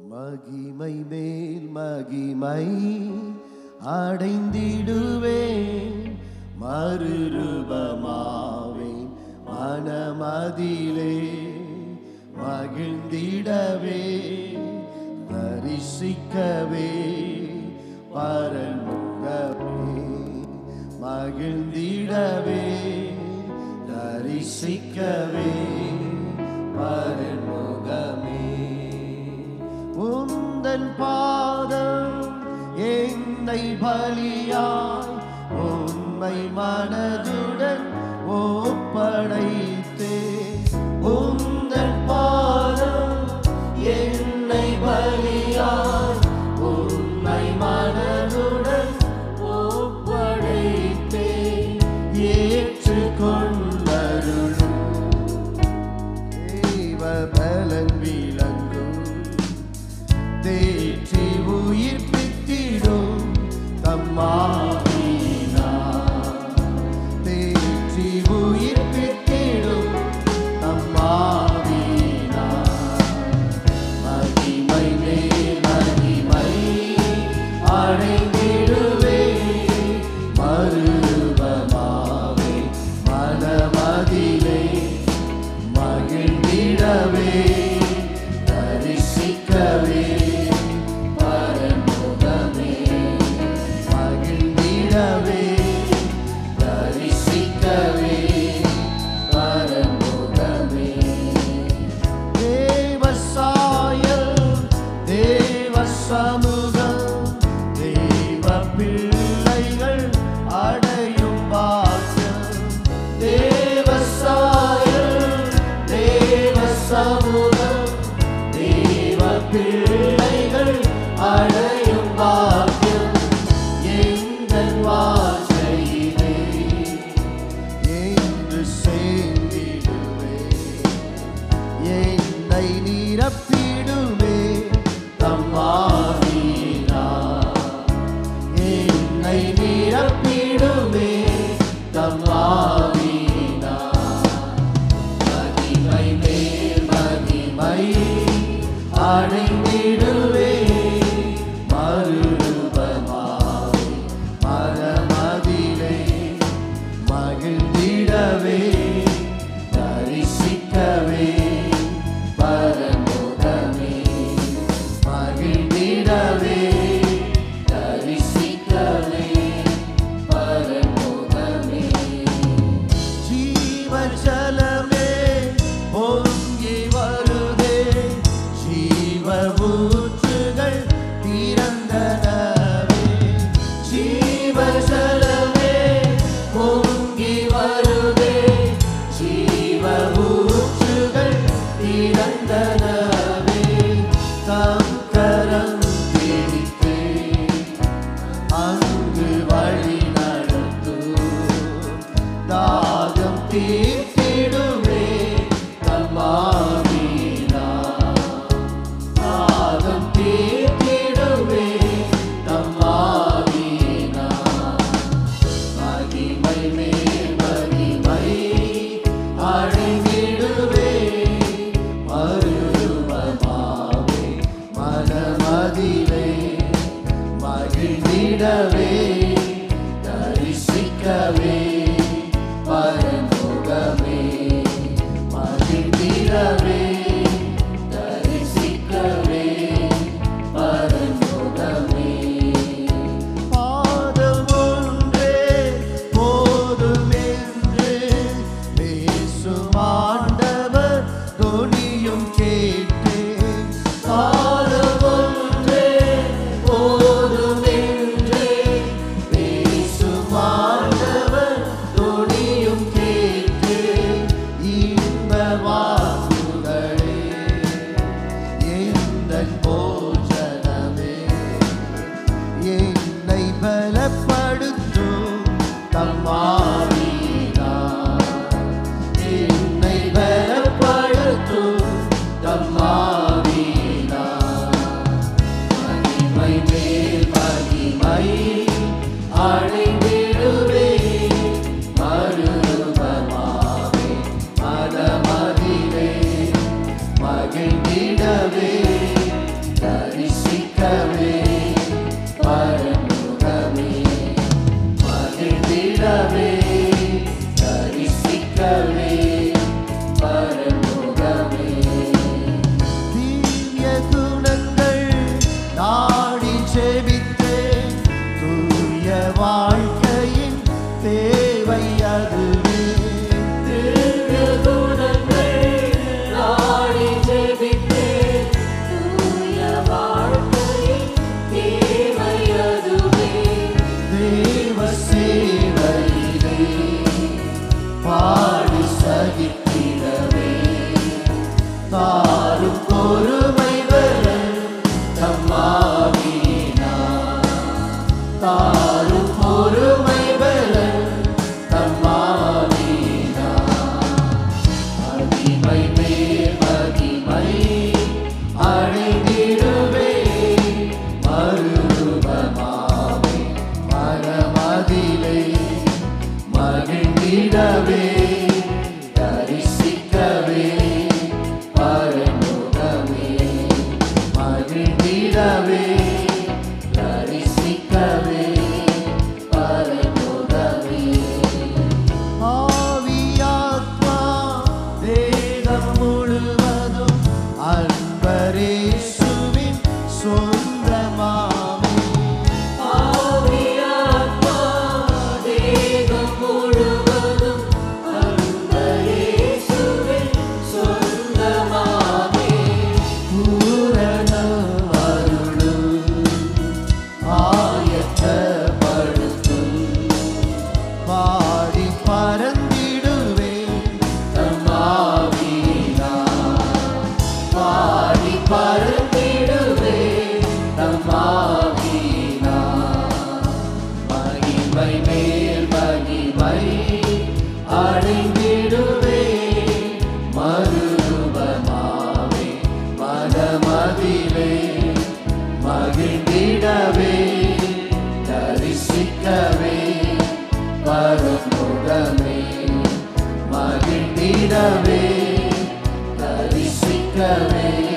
மகிமை மேல் மகிமை அடைந்திடுவேன் மறுரூபமாவேன் மனமதிலே மகிழ்ந்திடவே தரிசிக்கவே பரமுகமே மகிழ்ந்திடவே தரிசிக்கவே பரமுகமே உந்தன் பாதம் என்னை பலியாய் உண்மை மனதுடன் ஒப்படைத்தே உந்தன் பாதம் என்னை பலியாய் உண்மை மனதுடன் ஒப்படைத்தே ஏற்றுக்கொண்டருளும் தேவ பலன் விளங்கும் தேற்றி உயிர்ப்பித்திடும் தம்மாவினா தேற்றி உயிர்ப்பித்திடும் தம்மாவினா மகிமை மேல் மகிமை அடைந்திடுவே மறுரூபமாவே மனமதிலே மகிழ்ந்திடவே தரிசிக்கவே பரமுகமே மகிழ்ந்திடவே தரிசிக்கவே பரமுகமே தேவசாயல் தேவ சமூகம் தேவ பிள்ளைகள் அடையும் பாக்கியம் தேவசாயல் தேவ சமூகம் தேவ பிள்ளைகள் அடையும் பாக்கியம் எங்கள் வாழ்க்கையிலே என்று சேர்ந்திடுவே என்னை நிரப்பிடுவே தம்மாவினா என்னை நிரப்பிடுவே தம்மாவினா மகிமை மேல் மகிமை அடைந்திடுவே மறுரூபமாவே மனமதிலே மகிழ்ந்திடவே தரிசிக்கவே பரமுகமே மகிழ்ந்திடவே தரிசிக்கவே பரமுகமே ஜீவஜலமே பொங்கி வருதே ஜீவ ஊற்றுகள் திறந்தனவே ஜீவஜலமே பொங்கி வருதே ஜீவ ஊற்றுகள் திறந்தனவே தம் கரம் பிடித்தே அங்கு வழி நடத்தும் தாகம் தீர்த்திடுமே தம்மாவீனா தாகம் தீர்த்திடுமே தம்மாவீனா மகிமை மேல் மகிமை அடைந்திடுவே மறுரூபமாவே மனமதிலே மகிழ்ந்திடவே தரிசிக்கவே பரமுகமே திவ்ய குணங்கள் நாடி ஜெபித்தேன். தூய வாழ்க்கையின் தேவை அதுவே. தேவ சேவையிலே பாடி சகித்திடவே தாரும் பொறுமை வர தம்மாவினா தாரும் பொறுமை வர தம்மாவினா மகிமை மேல் மகிமை அடைந்திடுவே மறுரூபமாவே மனமதிலே மகிழ்ந்திடவே தரிசிக்கவே பரமுகமே மகிழ்ந்திடவே தரிசிக்கவே பரமுகமே ஆவியாத்மா தேகம் முழுவதும் அன்பரேசுவின் சொந்தமாமே ஆவியாத்மா தேகம் முழுவதும் அன்பரேசுவின் சொந்தமாமே. பூரண அருளும் ஆயத்தப்படுத்தும் பாடி பறந்திடுவே தம்மாவீனா பாடி பறந்திடுவே தம்மாவீனா மகிமை மேல் மகிமை அடைந்திடுவே மறுரூபமாவே மனமதிலே மகிழ்ந்திடவே தரிசிக்கவே பரமுகமே மகிழ்ந்திடவே தரிசிக்கவே